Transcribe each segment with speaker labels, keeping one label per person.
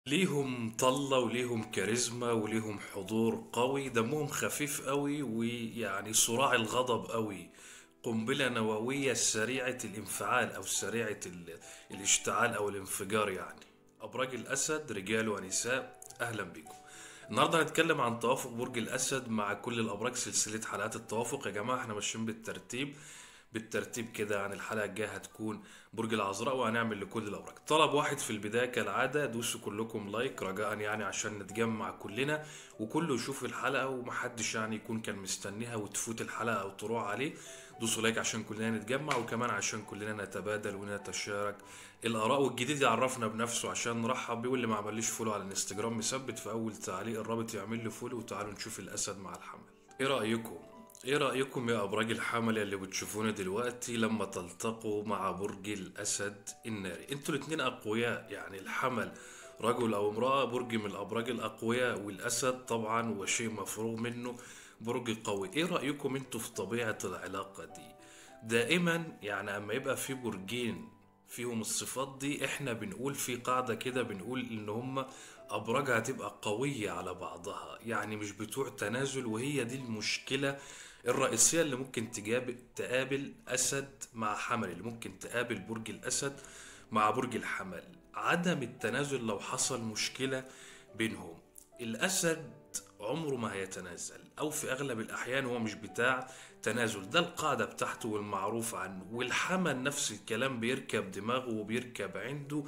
Speaker 1: ليهم طلة وليهم كاريزما وليهم حضور قوي دمهم خفيف قوي ويعني صراع الغضب قوي قنبلة نووية سريعة الانفعال أو سريعة ال- الاشتعال أو الانفجار يعني أبراج الأسد رجال ونساء أهلا بكم النهارده هنتكلم عن توافق برج الأسد مع كل الأبراج سلسلة حلقات التوافق يا جماعة احنا ماشيين بالترتيب بالترتيب كده عن الحلقة الجاية هتكون برج العذراء وهنعمل لكل الأبراج طلب واحد في البداية كالعادة دوسوا كلكم لايك رجاء يعني عشان نتجمع كلنا وكله يشوف الحلقة ومحدش يعني يكون كان مستنيها وتفوت الحلقة أو تروح عليه دوسوا لايك عشان كلنا نتجمع وكمان عشان كلنا نتبادل ونتشارك الآراء والجديد يعرفنا بنفسه عشان نرحب بيه واللي ما عمليش فولو على الانستجرام مثبت في أول تعليق الرابط يعمل له فولو وتعالوا نشوف الأسد مع الحمل ايه رأيكم؟ ايه رأيكم يا أبراج الحمل اللي بتشوفونا دلوقتي لما تلتقوا مع برج الأسد الناري انتوا الاتنين أقوياء يعني الحمل رجل أو امرأة برج من الأبراج الأقوياء والأسد طبعا وشيء مفروغ منه برج قوي ايه رأيكم انتوا في طبيعة العلاقة دي دائما يعني اما يبقى في برجين فيهم الصفات دي احنا بنقول في قاعدة كده بنقول ان هم ابراج هتبقى قوية على بعضها يعني مش بتوع تنازل وهي دي المشكلة الرئيسية اللي ممكن تجاب تقابل اسد مع حمل اللي ممكن تقابل برج الاسد مع برج الحمل عدم التنازل لو حصل مشكلة بينهم الاسد عمره ما هيتنازل او في اغلب الاحيان هو مش بتاع تنازل ده القاعده بتاعته والمعروف عنه والحمل نفس الكلام بيركب دماغه وبيركب عنده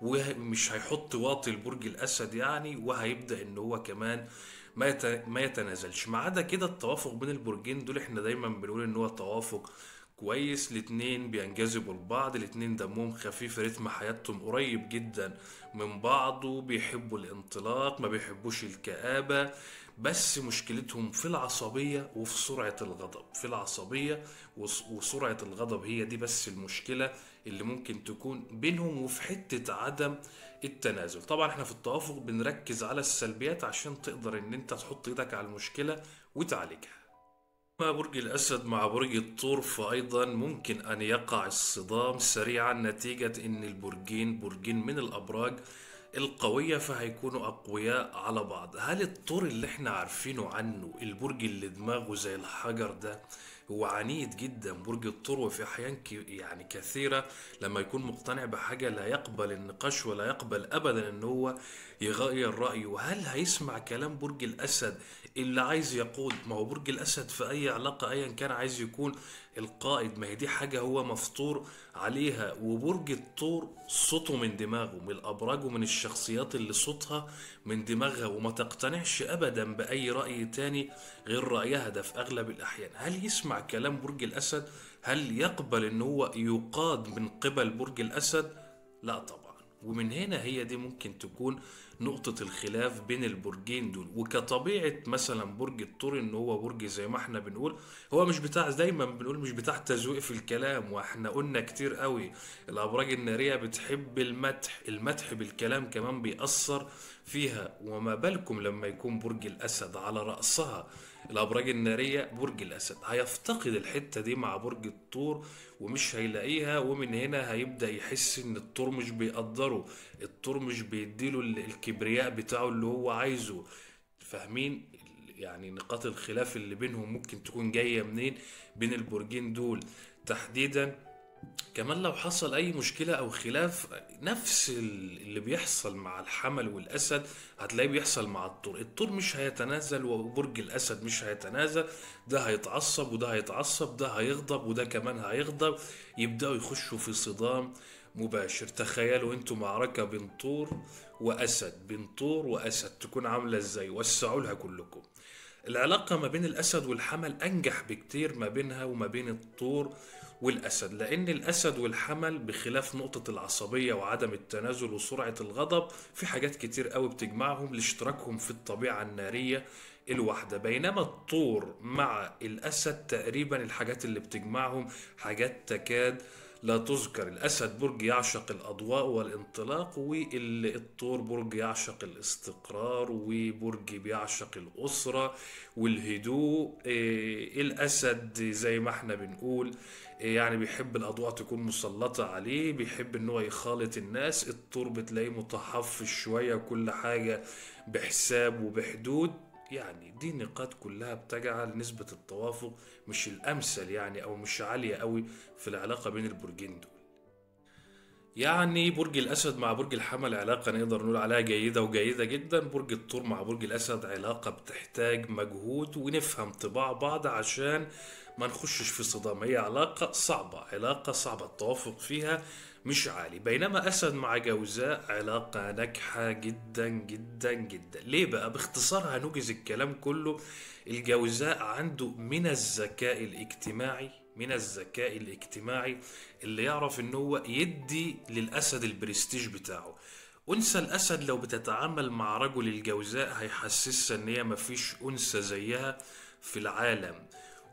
Speaker 1: ومش هيحط واطي لبرج الاسد يعني وهيبدا ان هو كمان ما يت- ما يتنازلش ما عدا كده التوافق بين البرجين دول احنا دايما بنقول ان هو توافق كويس الاتنين بينجذبوا لبعض الاتنين دمهم خفيف رتم حياتهم قريب جدا من بعضه بيحبوا الانطلاق ما بيحبوش الكآبة بس مشكلتهم في العصبية وفي سرعة الغضب في العصبية وس- وسرعة الغضب هي دي بس المشكلة اللي ممكن تكون بينهم وفي حتة عدم التنازل طبعا احنا في التوافق بنركز على السلبيات عشان تقدر ان انت تحط ايدك على المشكلة وتعالجها مع برج الأسد مع برج الثور فأيضا ممكن أن يقع الصدام سريعا نتيجة أن البرجين برجين من الأبراج القوية فهيكونوا أقوياء على بعض هل الثور اللي احنا عارفينه عنه البرج اللي دماغه زي الحجر ده هو عنيد جدا برج الثور وفي أحيان ك- يعني كثيرة لما يكون مقتنع بحاجة لا يقبل النقاش ولا يقبل أبدا أن هو يغير رأيه هل هيسمع كلام برج الأسد اللي عايز يقود ما هو برج الأسد في أي علاقة أيا كان عايز يكون القائد ما هي دي حاجة هو مفطور عليها وبرج الثور صوته من دماغه من الأبراج ومن الشخصيات اللي صوتها من دماغها وما تقتنعش أبدا بأي رأي تاني غير رأيها ده في أغلب الأحيان هل يسمع كلام برج الأسد هل يقبل ان هو يقاد من قبل برج الأسد لا طبعا ومن هنا هي دي ممكن تكون نقطة الخلاف بين البرجين دول وكطبيعة مثلا برج الثور ان هو برج زي ما احنا بنقول هو مش بتاع دايما بنقول مش بتاع تزويق في الكلام واحنا قلنا كتير قوي الابراج النارية بتحب المدح المدح بالكلام كمان بيأثر فيها وما بالكم لما يكون برج الاسد على رأسها الابراج النارية برج الاسد هيفتقد الحتة دي مع برج الثور ومش هيلاقيها ومن هنا هيبدأ يحس ان الثور مش بيقدره الثور مش بيديله ال- الكبرياء بتاعه اللي هو عايزه فاهمين يعني نقاط الخلاف اللي بينهم ممكن تكون جاية منين بين البرجين دول تحديدا كمان لو حصل اي مشكلة او خلاف نفس ال- اللي بيحصل مع الحمل والاسد هتلاقيه بيحصل مع الطور الطور مش هيتنازل وبرج الاسد مش هيتنازل ده هيتعصب وده هيتعصب ده هيغضب وده كمان هيغضب يبدأوا يخشوا في صدام مباشر تخيلوا انتوا معركة بين طور واسد بين طور واسد تكون عاملة ازاي وسعوا لها كلكم العلاقة ما بين الأسد والحمل أنجح بكتير ما بينها وما بين الطور والأسد لأن الأسد والحمل بخلاف نقطة العصبية وعدم التنازل وسرعة الغضب في حاجات كتير قوي بتجمعهم لاشتراكهم في الطبيعة النارية الواحدة بينما الطور مع الأسد تقريبا الحاجات اللي بتجمعهم حاجات تكاد لا تذكر الأسد برج يعشق الأضواء والانطلاق والطور برج يعشق الاستقرار وبرج بيعشق الأسرة والهدوء إيه، الأسد زي ما احنا بنقول إيه، يعني بيحب الأضواء تكون مسلطة عليه بيحب إن هو يخالط الناس الطور بتلاقيه متحفظ شوية وكل حاجة بحساب وبحدود يعني دي نقاط كلها بتجعل نسبة التوافق مش الأمثل يعني أو مش عالية قوي في العلاقة بين البرجين دول يعني برج الأسد مع برج الحمل علاقة نقدر نقول عليها جيدة وجيدة جدا برج الثور مع برج الأسد علاقة بتحتاج مجهود ونفهم طباع بعض عشان ما نخشش في صدام هي علاقة صعبة علاقة صعبة التوافق فيها مش عالي بينما أسد مع جوزاء علاقة ناجحة جدا جدا جدا ليه بقى باختصار هنوجز الكلام كله الجوزاء عنده من الذكاء الاجتماعي من الذكاء الاجتماعي اللي يعرف ان هو يدي للأسد البرستيج بتاعه أنثى الأسد لو بتتعامل مع رجل الجوزاء هيحسسها إن هي مفيش أنثى زيها في العالم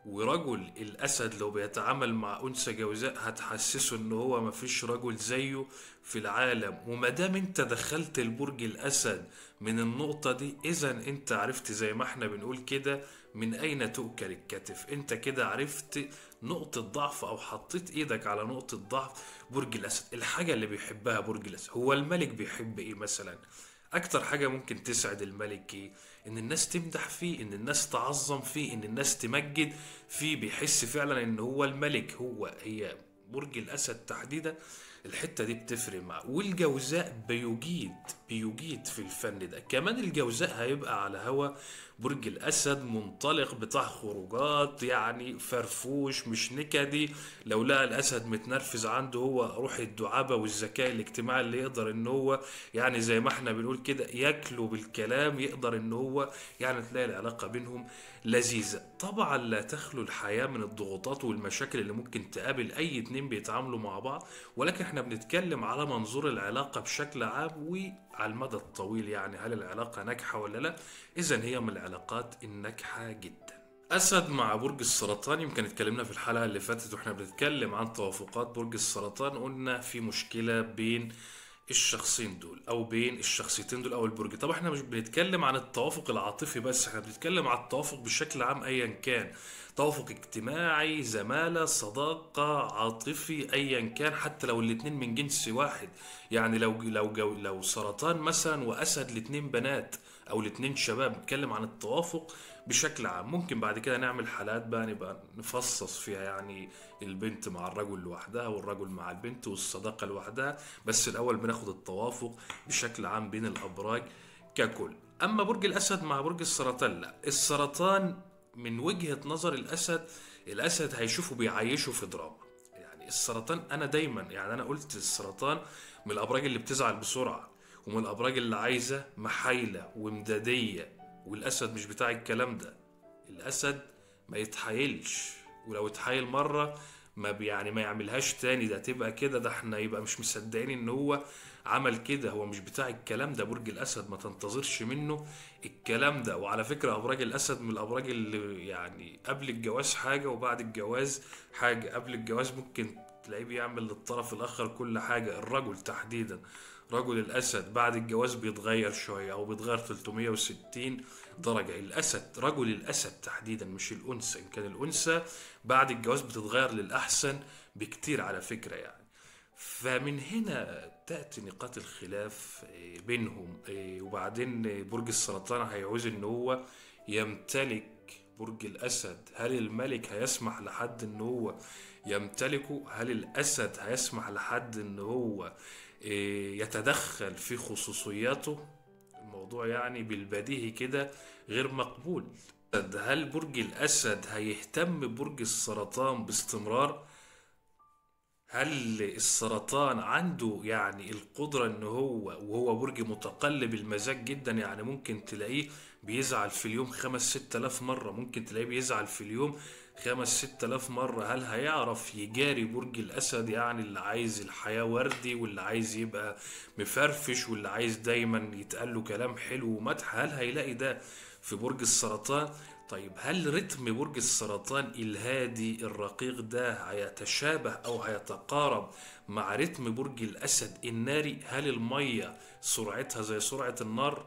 Speaker 1: ورجل الأسد لو بيتعامل مع أنثى جوزاء هتحسسه إن هو مفيش رجل زيه في العالم ومادام أنت دخلت البرج الأسد من النقطة دي إذا أنت عرفت زي ما احنا بنقول كده من أين تؤكل الكتف أنت كده عرفت نقطة ضعف أو حطيت إيدك على نقطة ضعف برج الأسد الحاجة اللي بيحبها برج الأسد هو الملك بيحب إيه مثلا أكتر حاجة ممكن تسعد الملك إيه ان الناس تمدح فيه ان الناس تعظم فيه ان الناس تمجد فيه بيحس فعلا ان هو الملك هو هي برج الاسد تحديدا الحته دي بتفرق معاه والجوزاء بيجيد بيجيد في الفن ده كمان الجوزاء هيبقى على هوا برج الاسد منطلق بتاع خروجات يعني فرفوش مش نكدي لو لقى الاسد متنرفز عنده هو روح الدعابه والذكاء الاجتماعي اللي يقدر ان هو يعني زي ما احنا بنقول كده ياكله بالكلام يقدر ان هو يعني تلاقي العلاقه بينهم لذيذه طبعا لا تخلو الحياه من الضغوطات والمشاكل اللي ممكن تقابل اي اتنين بيتعاملوا مع بعض ولكن احنا بنتكلم على منظور العلاقه بشكل عام وعلى المدى الطويل يعني هل العلاقه ناجحه ولا لا اذا هي من العلاقات الناجحه جدا أسد مع برج السرطان يمكن اتكلمنا في الحلقة اللي فاتت واحنا بنتكلم عن توافقات برج السرطان قلنا في مشكلة بين الشخصين دول او بين الشخصيتين دول او البرج طب احنا مش بنتكلم عن التوافق العاطفي بس احنا بنتكلم عن التوافق بشكل عام ايا كان توافق اجتماعي زمالة صداقة عاطفي ايا كان حتى لو الاتنين من جنس واحد يعني لو لو جو لو سرطان مثلا واسد الاتنين بنات او الاتنين شباب نتكلم عن التوافق بشكل عام ممكن بعد كده نعمل حلقات بقى نبقى نفصص فيها يعني البنت مع الرجل لوحدها والرجل مع البنت والصداقة لوحدها بس الأول بناخد التوافق بشكل عام بين الأبراج ككل أما برج الأسد مع برج السرطان لا السرطان من وجهة نظر الأسد الأسد هيشوفه بيعيشه في دراما يعني السرطان أنا دايما يعني أنا قلت السرطان من الأبراج اللي بتزعل بسرعة ومن الأبراج اللي عايزة محايلة ومدادية والأسد مش بتاع الكلام ده الأسد ما يتحايلش ولو اتحايل مرة ما بي- يعني ما يعملهاش تاني ده تبقى كده ده احنا يبقى مش مصدقين ان هو عمل كده هو مش بتاع الكلام ده برج الاسد ما تنتظرش منه الكلام ده وعلى فكرة ابراج الاسد من الابراج اللي يعني قبل الجواز حاجة وبعد الجواز حاجة قبل الجواز ممكن تلاقيه بيعمل للطرف الاخر كل حاجة الرجل تحديدا رجل الاسد بعد الجواز بيتغير شوية او بيتغير 360 درجة الاسد رجل الاسد تحديدا مش الانثى ان كان الانثى بعد الجواز بتتغير للاحسن بكتير على فكرة يعني فمن هنا تأتي نقاط الخلاف آه، بينهم آه، وبعدين آه، برج السرطان هيعوز ان هو يمتلك برج الأسد هل الملك هيسمح لحد ان هو يمتلكه هل الأسد هيسمح لحد ان هو آه، يتدخل في خصوصياته الموضوع يعني بالبديهي كده غير مقبول هل برج الأسد هيهتم ببرج السرطان باستمرار هل السرطان عنده يعني القدرة ان هو وهو برج متقلب المزاج جدا يعني ممكن تلاقيه بيزعل في اليوم خمس ست الاف مرة ممكن تلاقيه بيزعل في اليوم خمس ست الاف مرة هل هيعرف يجاري برج الاسد يعني اللي عايز الحياة وردي واللي عايز يبقى مفرفش واللي عايز دايما يتقال له كلام حلو ومدح هل هيلاقي ده في برج السرطان طيب هل رتم برج السرطان الهادي الرقيق ده هيتشابه او هيتقارب مع رتم برج الاسد الناري هل المية سرعتها زي سرعة النار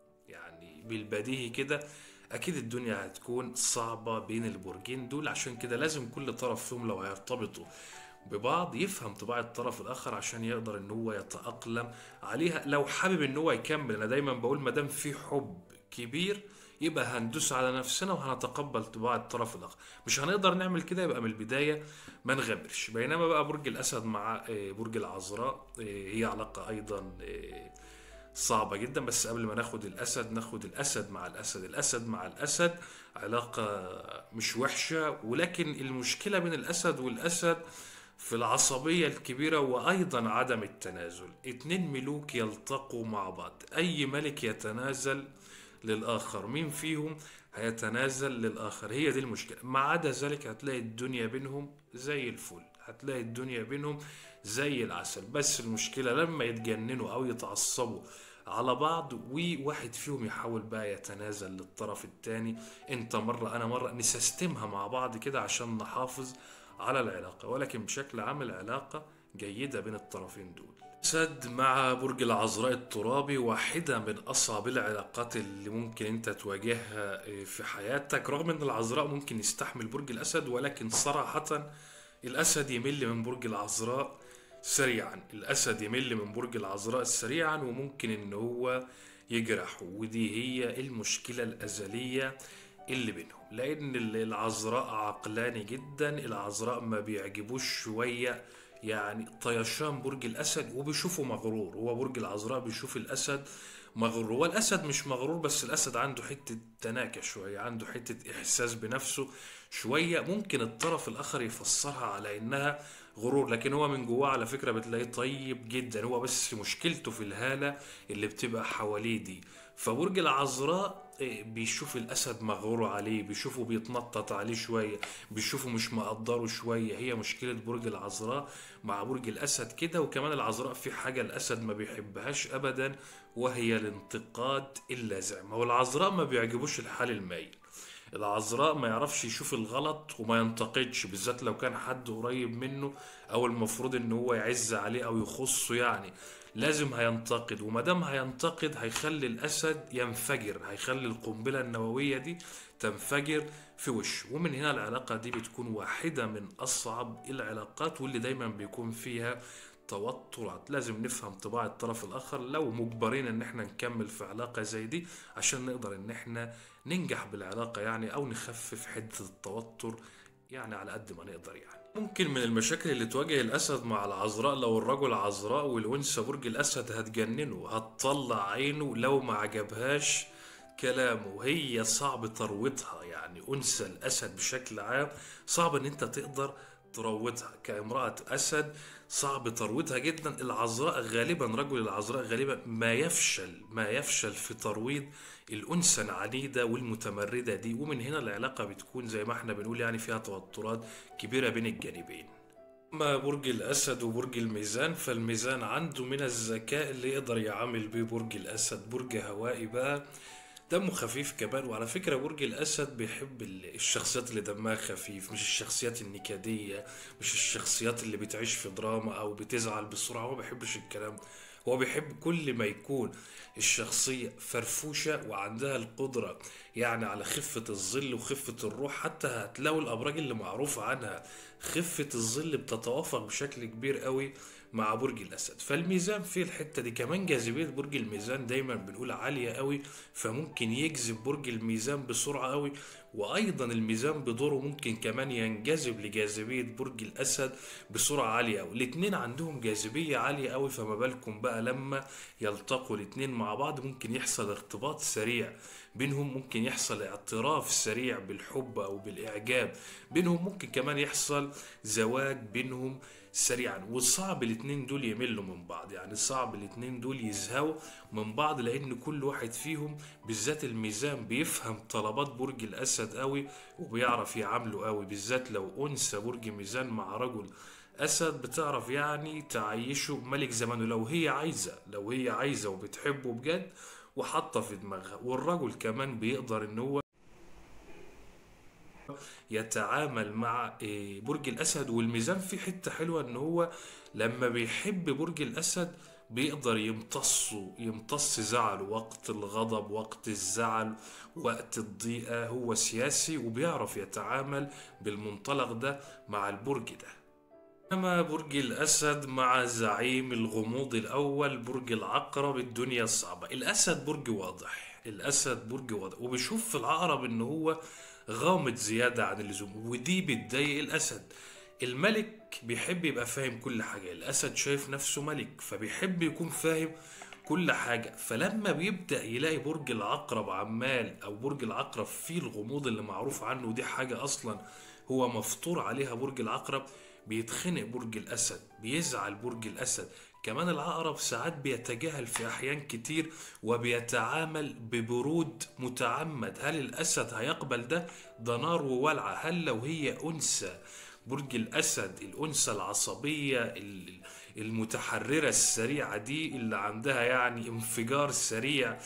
Speaker 1: يعني بالبديهي كده اكيد الدنيا هتكون صعبة بين البرجين دول عشان كده لازم كل طرف فيهم لو هيرتبطوا ببعض يفهم طباع الطرف الاخر عشان يقدر ان هو يتأقلم عليها لو حابب ان هو يكمل انا دايما بقول ما دام في حب كبير يبقى هندوس على نفسنا وهنتقبل طباع الطرف الاخر مش هنقدر نعمل كده يبقى من البدايه ما نغامرش بينما بقى برج الاسد مع آه، برج العذراء آه، هي علاقه ايضا آه، صعبة جدا بس قبل ما ناخد الأسد ناخد الأسد مع الأسد الأسد مع الأسد علاقة مش وحشة ولكن المشكلة بين الأسد والأسد في العصبية الكبيرة وأيضا عدم التنازل اتنين ملوك يلتقوا مع بعض أي ملك يتنازل للآخر مين فيهم هيتنازل للآخر هي دي المشكلة ما عدا ذلك هتلاقي الدنيا بينهم زي الفل هتلاقي الدنيا بينهم زي العسل بس المشكلة لما يتجننوا أو يتعصبوا على بعض وواحد فيهم يحاول بقى يتنازل للطرف التاني انت مرة انا مرة نسستمها مع بعض كده عشان نحافظ على العلاقة ولكن بشكل عام العلاقة جيدة بين الطرفين دول سد مع برج العذراء الترابي واحدة من أصعب العلاقات اللي ممكن أنت تواجهها في حياتك رغم أن العذراء ممكن يستحمل برج الأسد ولكن صراحة الأسد يمل من برج العذراء سريعا الأسد يمل من برج العذراء سريعا وممكن إن هو يجرحه ودي هي المشكلة الأزلية اللي بينهم لأن العذراء عقلاني جدا العذراء ما بيعجبوش شوية يعني طيشان برج الأسد وبيشوفه مغرور هو برج العذراء بيشوف الأسد مغرور هو الأسد مش مغرور بس الأسد عنده حتة تناكة شوية عنده حتة إحساس بنفسه شوية ممكن الطرف الآخر يفسرها على إنها غرور لكن هو من جواه على فكرة بتلاقيه طيب جدا هو بس مشكلته في الهالة اللي بتبقى حواليه دي فبرج العذراء إيه، بيشوف الأسد مغرور عليه بيشوفه بيتنطط عليه شوية بيشوفه مش مقدره شوية هي مشكلة برج العذراء مع برج الأسد كده وكمان العذراء في حاجة الأسد ما بيحبهاش أبدا وهي الانتقاد اللاذع ما هو العذراء ما بيعجبوش الحال المايل العذراء ما يعرفش يشوف الغلط وما ينتقدش بالذات لو كان حد قريب منه او المفروض ان هو يعز عليه او يخصه يعني لازم هينتقد وما دام هينتقد هيخلي الاسد ينفجر هيخلي القنبله النوويه دي تنفجر في وشه ومن هنا العلاقه دي بتكون واحده من اصعب العلاقات واللي دايما بيكون فيها توترات لازم نفهم طباع الطرف الاخر لو مجبرين ان احنا نكمل في علاقه زي دي عشان نقدر ان احنا ننجح بالعلاقه يعني او نخفف حده التوتر يعني على قد ما نقدر يعني ممكن من المشاكل اللي تواجه الاسد مع العذراء لو الرجل عذراء والانثى برج الاسد هتجننه هتطلع عينه لو ما عجبهاش كلامه هي صعب ترويضها يعني انثى الاسد بشكل عام صعب ان انت تقدر تروضها كامرأة أسد صعب ترويضها جدا العذراء غالبا رجل العذراء غالبا ما يفشل ما يفشل في ترويض الأنثى العنيدة والمتمردة دي ومن هنا العلاقة بتكون زي ما احنا بنقول يعني فيها توترات كبيرة بين الجانبين أما برج الأسد وبرج الميزان فالميزان عنده من الذكاء اللي يقدر يعامل بيه برج الأسد برج هوائي بقى دمه خفيف كمان وعلى فكرة برج الأسد بيحب ال- الشخصيات اللي دمها خفيف مش الشخصيات النكدية مش الشخصيات اللي بتعيش في دراما أو بتزعل بسرعة هو ما بيحبش الكلام ده. هو بيحب كل ما يكون الشخصية فرفوشة وعندها القدرة يعني على خفة الظل وخفة الروح حتى هتلاقوا الأبراج اللي معروف عنها خفة الظل بتتوافق بشكل كبير قوي مع برج الأسد فالميزان في الحتة دي كمان جاذبية برج الميزان دايما بنقول عالية قوي فممكن يجذب برج الميزان بسرعة قوي وأيضا الميزان بدوره ممكن كمان ينجذب لجاذبية برج الأسد بسرعة عالية قوي الاتنين عندهم جاذبية عالية قوي فما بالكم بقى لما يلتقوا الاتنين مع بعض ممكن يحصل ارتباط سريع بينهم ممكن يحصل اعتراف سريع بالحب أو بالإعجاب بينهم ممكن كمان يحصل زواج بينهم سريعا وصعب الاتنين دول يملوا من بعض يعني صعب الاتنين دول يزهقوا من بعض لان كل واحد فيهم بالذات الميزان بيفهم طلبات برج الاسد قوي وبيعرف يعامله قوي بالذات لو انثى برج ميزان مع رجل اسد بتعرف يعني تعيشه ملك زمانه لو هي عايزه لو هي عايزه وبتحبه بجد وحاطه في دماغها والرجل كمان بيقدر ان هو يتعامل مع إيه، برج الأسد والميزان فيه حتة حلوة إن هو لما بيحب برج الأسد بيقدر يمتصه يمتص زعله وقت الغضب وقت الزعل وقت الضيقة هو سياسي وبيعرف يتعامل بالمنطلق ده مع البرج ده أما برج الأسد مع زعيم الغموض الأول برج العقرب الدنيا صعبة الأسد برج واضح الأسد برج واضح وبيشوف في العقرب إن هو غامض زيادة عن اللزوم ودي بتضايق الأسد الملك بيحب يبقى فاهم كل حاجة الأسد شايف نفسه ملك فبيحب يكون فاهم كل حاجة فلما بيبدأ يلاقي برج العقرب عمال أو برج العقرب فيه الغموض اللي معروف عنه ودي حاجة أصلا هو مفطور عليها برج العقرب بيتخنق برج الأسد بيزعل برج الأسد كمان العقرب ساعات بيتجاهل في أحيان كتير وبيتعامل ببرود متعمد هل الأسد هيقبل ده؟ ده نار وولعة هل لو هي أنثى برج الأسد الأنثى العصبية ال- المتحررة السريعة دي اللي عندها يعني انفجار سريع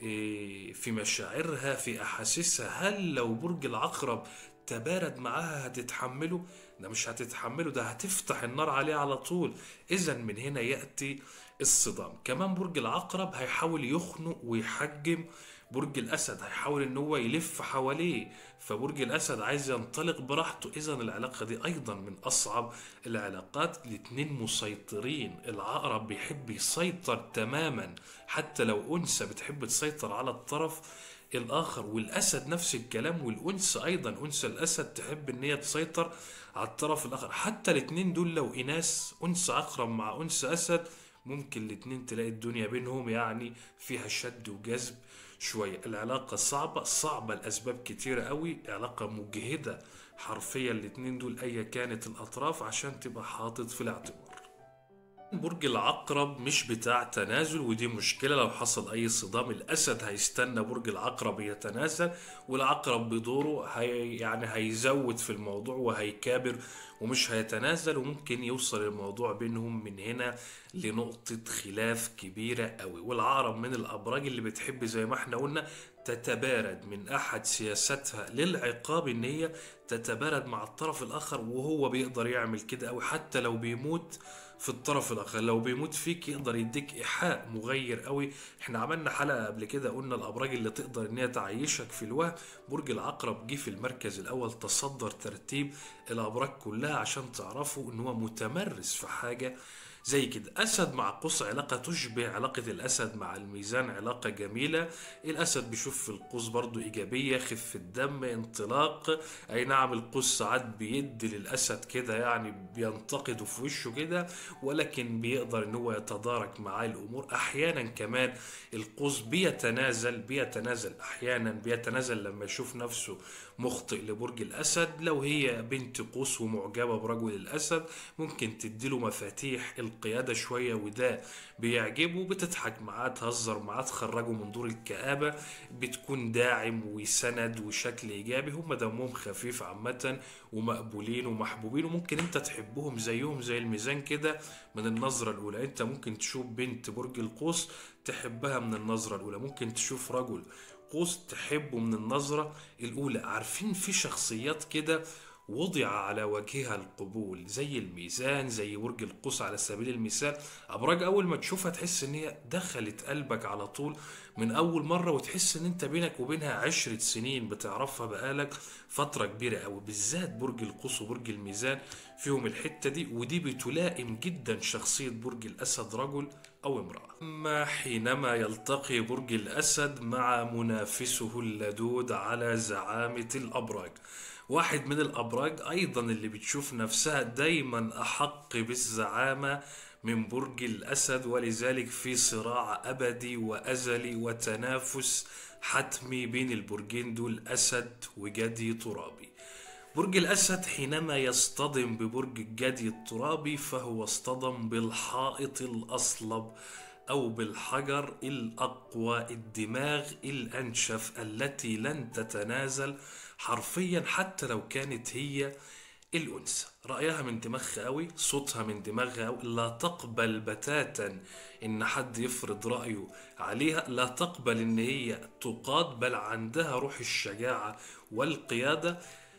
Speaker 1: إيه، في مشاعرها في أحاسيسها هل لو برج العقرب تبارد معاها هتتحمله ده مش هتتحمله ده هتفتح النار عليه على طول إذا من هنا يأتي الصدام كمان برج العقرب هيحاول يخنق ويحجم برج الأسد هيحاول إن هو يلف حواليه فبرج الأسد عايز ينطلق براحته إذا العلاقة دي أيضا من أصعب العلاقات الاتنين مسيطرين العقرب بيحب يسيطر تماما حتى لو أنثى بتحب تسيطر على الطرف الآخر والأسد نفس الكلام والأنثى أيضا أنثى الأسد تحب إن هي تسيطر على الطرف الآخر حتى الاتنين دول لو إناث أنثى عقرب مع أنثى أسد ممكن الاتنين تلاقي الدنيا بينهم يعني فيها شد وجذب شوية العلاقة صعبة صعبة لأسباب كتيرة قوي علاقة مجهدة حرفيا الاتنين دول أيا كانت الأطراف عشان تبقى حاطط في الاعتبار برج العقرب مش بتاع تنازل ودي مشكلة لو حصل أي صدام الأسد هيستنى برج العقرب يتنازل والعقرب بدوره هي يعني هيزود في الموضوع وهيكابر ومش هيتنازل وممكن يوصل الموضوع بينهم من هنا لنقطة خلاف كبيرة قوي والعقرب من الأبراج اللي بتحب زي ما احنا قلنا تتبارد من أحد سياستها للعقاب إن هي تتبارد مع الطرف الآخر وهو بيقدر يعمل كده أوي حتى لو بيموت في الطرف الاخر لو بيموت فيك يقدر يديك ايحاء مغير قوي احنا عملنا حلقه قبل كده قلنا الابراج اللي تقدر ان هي تعيشك في الوهم برج العقرب جه في المركز الاول تصدر ترتيب الابراج كلها عشان تعرفوا ان هو متمرس في حاجه زي كده أسد مع قوس علاقة تشبه علاقة الأسد مع الميزان علاقة جميلة الأسد بيشوف في القوس برضو إيجابية خف الدم انطلاق أي نعم القوس ساعات بيدي للأسد كده يعني بينتقده في وشه كده ولكن بيقدر إن هو يتدارك معاه الأمور أحيانا كمان القوس بيتنازل بيتنازل أحيانا بيتنازل لما يشوف نفسه مخطئ لبرج الأسد لو هي بنت قوس ومعجبة برجل الأسد ممكن تديله مفاتيح القيادة شوية وده بيعجبه بتضحك معاه تهزر معاه تخرجه من دور الكآبة بتكون داعم وسند وشكل إيجابي هم دمهم خفيف عامة ومقبولين ومحبوبين وممكن انت تحبهم زيهم زي الميزان كده من النظرة الأولى انت ممكن تشوف بنت برج القوس تحبها من النظرة الأولى ممكن تشوف رجل قوس تحبه من النظرة الأولى عارفين في شخصيات كده وضع على وجهها القبول زي الميزان زي برج القوس على سبيل المثال أبراج أول ما تشوفها تحس إن هي دخلت قلبك على طول من أول مرة وتحس إن أنت بينك وبينها عشرة سنين بتعرفها بقالك فترة كبيرة أوي بالذات برج القوس وبرج الميزان فيهم الحتة دي ودي بتلائم جدا شخصية برج الأسد رجل أو امرأة أما حينما يلتقي برج الأسد مع منافسه اللدود على زعامة الأبراج واحد من الأبراج أيضا اللي بتشوف نفسها دايما أحق بالزعامة من برج الأسد ولذلك في صراع أبدي وأزلي وتنافس حتمي بين البرجين دول أسد وجدي ترابي برج الأسد حينما يصطدم ببرج الجدي الترابي فهو اصطدم بالحائط الأصلب أو بالحجر الأقوى الدماغ الأنشف التي لن تتنازل حرفيا حتى لو كانت هي الأنثى رأيها من دماغها قوي صوتها من دماغها قوي لا تقبل بتاتا إن حد يفرض رأيه عليها لا تقبل إن هي تقاد بل عندها روح الشجاعة والقيادة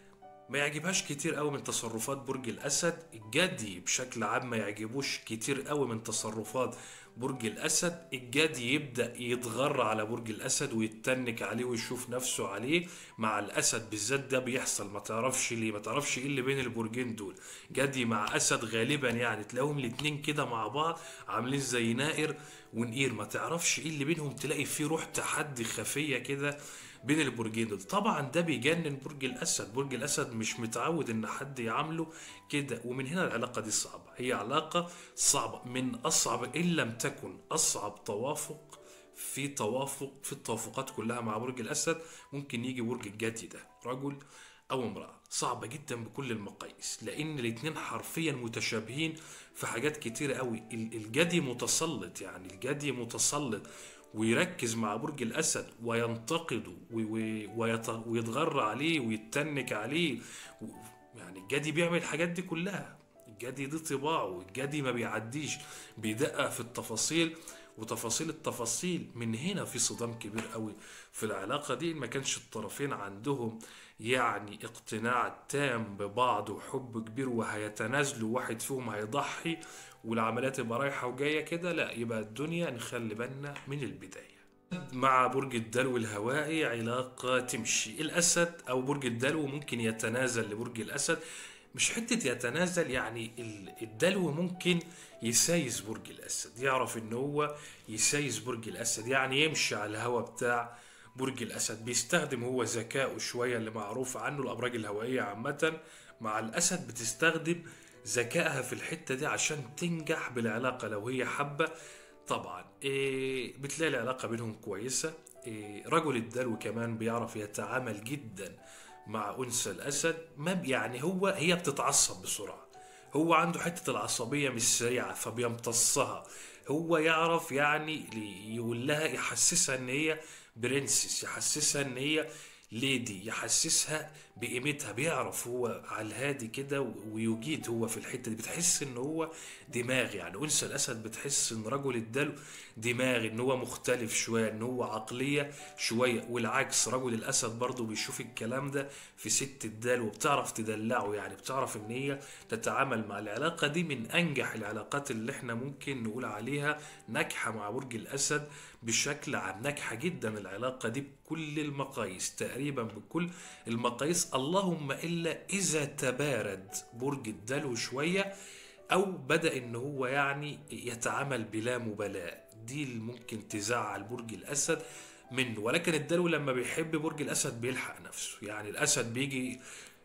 Speaker 1: ما يعجبهاش كتير قوي من تصرفات برج الاسد الجدي بشكل عام ما يعجبوش كتير قوي من تصرفات برج الاسد الجدي يبدا يتغر على برج الاسد ويتنك عليه ويشوف نفسه عليه مع الاسد بالذات ده بيحصل ما تعرفش ليه ما تعرفش ايه اللي بين البرجين دول جدي مع اسد غالبا يعني تلاقيهم الاتنين كده مع بعض عاملين زي نائر ونقير ما تعرفش ايه اللي بينهم تلاقي فيه روح تحدي خفيه كده بين البرجين دول طبعا ده بيجنن برج الاسد برج الاسد مش متعود ان حد يعامله كده ومن هنا العلاقه دي صعبه هي علاقه صعبه من اصعب ان لم تكن اصعب توافق في توافق في التوافقات كلها مع برج الاسد ممكن يجي برج الجدي ده رجل او امراه صعبه جدا بكل المقاييس لان الاتنين حرفيا متشابهين في حاجات كتيره قوي ال- الجدي متسلط يعني الجدي متسلط ويركز مع برج الاسد وينتقده وي- وي- ويت- ويتغر عليه ويتنك عليه و- يعني الجدي بيعمل الحاجات دي كلها الجدي دي طباعه الجدي ما بيعديش بيدقق في التفاصيل وتفاصيل التفاصيل من هنا في صدام كبير قوي في العلاقة دي إن ما كانش الطرفين عندهم يعني اقتناع تام ببعض وحب كبير وهيتنازلوا واحد فيهم هيضحي والعمليات تبقى رايحة وجاية كده لا يبقى الدنيا نخلي بالنا من البداية مع برج الدلو الهوائي علاقة تمشي الأسد أو برج الدلو ممكن يتنازل لبرج الأسد مش حتة يتنازل يعني ال- الدلو ممكن يسايس برج الأسد يعرف إن هو يسايس برج الأسد يعني يمشي على الهوا بتاع برج الأسد بيستخدم هو ذكائه شوية اللي معروف عنه الأبراج الهوائية عامة مع الأسد بتستخدم ذكائها في الحتة دي عشان تنجح بالعلاقة لو هي حابة طبعا إيه بتلاقي العلاقة بينهم كويسة إيه رجل الدلو كمان بيعرف يتعامل جدا مع أنثى الأسد ما بي- يعني هو هي بتتعصب بسرعة هو عنده حتة العصبية مش سريعة فبيمتصها هو يعرف يعني يقول لها يحسسها ان هي برنسس يحسسها ان هي ليدي يحسسها بقيمتها بيعرف هو على الهادي كده ويجيد هو في الحته دي بتحس ان هو دماغ يعني انثى الاسد بتحس ان رجل الدلو دماغ ان هو مختلف شويه ان هو عقليه شويه والعكس رجل الاسد برضه بيشوف الكلام ده في ست الدلو وبتعرف تدلعه يعني بتعرف ان هي تتعامل مع العلاقه دي من انجح العلاقات اللي احنا ممكن نقول عليها ناجحه مع برج الاسد بشكل عام ناجحه جدا العلاقه دي بكل المقاييس تقريبا بكل المقاييس اللهم الا اذا تبارد برج الدلو شويه او بدا ان هو يعني يتعامل بلا مبالاه دي اللي ممكن تزعل برج الاسد منه ولكن الدلو لما بيحب برج الاسد بيلحق نفسه يعني الاسد بيجي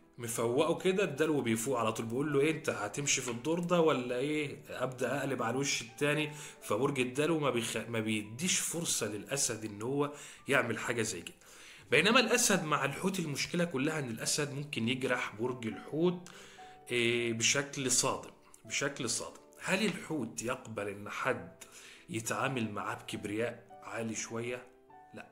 Speaker 1: مفوقه كده الدلو بيفوق على طول بيقول له ايه انت هتمشي في الدور ده ولا ايه ابدا اقلب على الوش التاني فبرج الدلو ما, بيخ... ما بيديش فرصه للاسد ان هو يعمل حاجه زي كده بينما الاسد مع الحوت المشكله كلها ان الاسد ممكن يجرح برج الحوت إيه، بشكل صادم بشكل صادم هل الحوت يقبل ان حد يتعامل معاه بكبرياء عالي شويه لا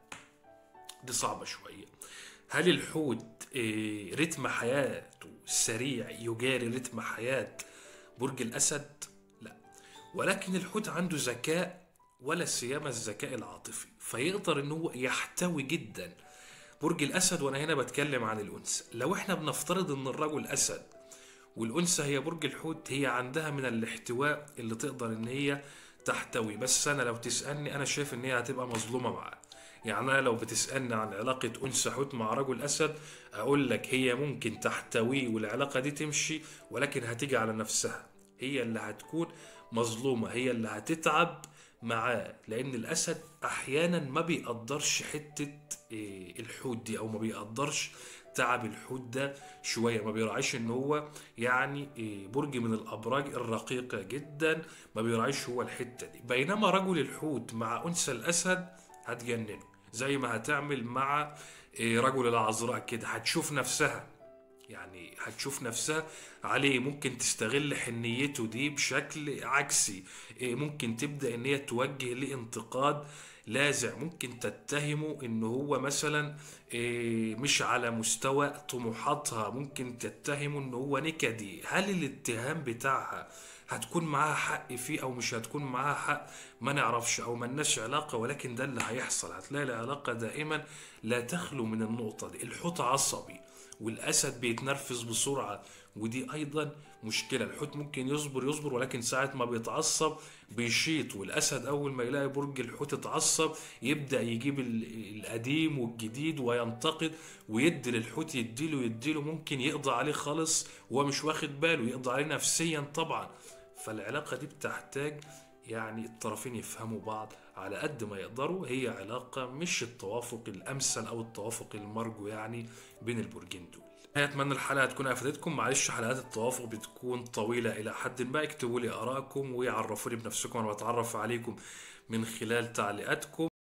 Speaker 1: دي صعبه شويه هل الحوت إيه، رتم حياته سريع يجاري رتم حياة برج الأسد؟ لا ولكن الحوت عنده ذكاء ولا سيما الذكاء العاطفي فيقدر ان هو يحتوي جدا برج الأسد وأنا هنا بتكلم عن الأنثى لو احنا بنفترض ان الرجل أسد والأنثى هي برج الحوت هي عندها من الاحتواء اللي تقدر ان هي تحتوي بس انا لو تسألني انا شايف ان هي هتبقى مظلومة معاه يعني انا لو بتسألني عن علاقة أنثى حوت مع رجل أسد أقول لك هي ممكن تحتويه والعلاقة دي تمشي ولكن هتيجي على نفسها هي اللي هتكون مظلومة هي اللي هتتعب معاه لأن الأسد أحيانا ما بيقدرش حتة إيه، الحوت دي أو ما بيقدرش تعب الحوت ده شوية ما بيراعيش ان هو يعني إيه، برج من الابراج الرقيقة جدا ما بيراعيش هو الحتة دي بينما رجل الحوت مع انثى الاسد هتجننه زي ما هتعمل مع إيه، رجل العذراء كده هتشوف نفسها يعني هتشوف نفسها عليه ممكن تستغل حنيته دي بشكل عكسي إيه، ممكن تبدأ ان هي توجه ليه انتقاد لاذع ممكن تتهمه ان هو مثلا إيه، مش على مستوى طموحاتها ممكن تتهمه ان هو نكدي هل الاتهام بتاعها هتكون معاها حق فيه او مش هتكون معاها حق ما نعرفش او ملناش علاقة ولكن ده اللي هيحصل هتلاقي العلاقة دائما لا تخلو من النقطة دي الحوت عصبي والاسد بيتنرفز بسرعة ودي ايضا مشكلة الحوت ممكن يصبر يصبر ولكن ساعة ما بيتعصب بيشيط والاسد اول ما يلاقي برج الحوت اتعصب يبدأ يجيب ال- القديم والجديد وينتقد ويدي للحوت يديله يديله ممكن يقضي عليه خالص وهو مش واخد باله يقضي عليه نفسيا طبعا فالعلاقة دي بتحتاج يعني الطرفين يفهموا بعض على قد ما يقدروا هي علاقة مش التوافق الأمثل أو التوافق المرجو يعني بين البرجين دول أتمنى الحلقة تكون أفادتكم معلش حلقات التوافق بتكون طويلة إلى حد ما اكتبوا لي آرائكم وعرفوني بنفسكم أنا بتعرف عليكم من خلال تعليقاتكم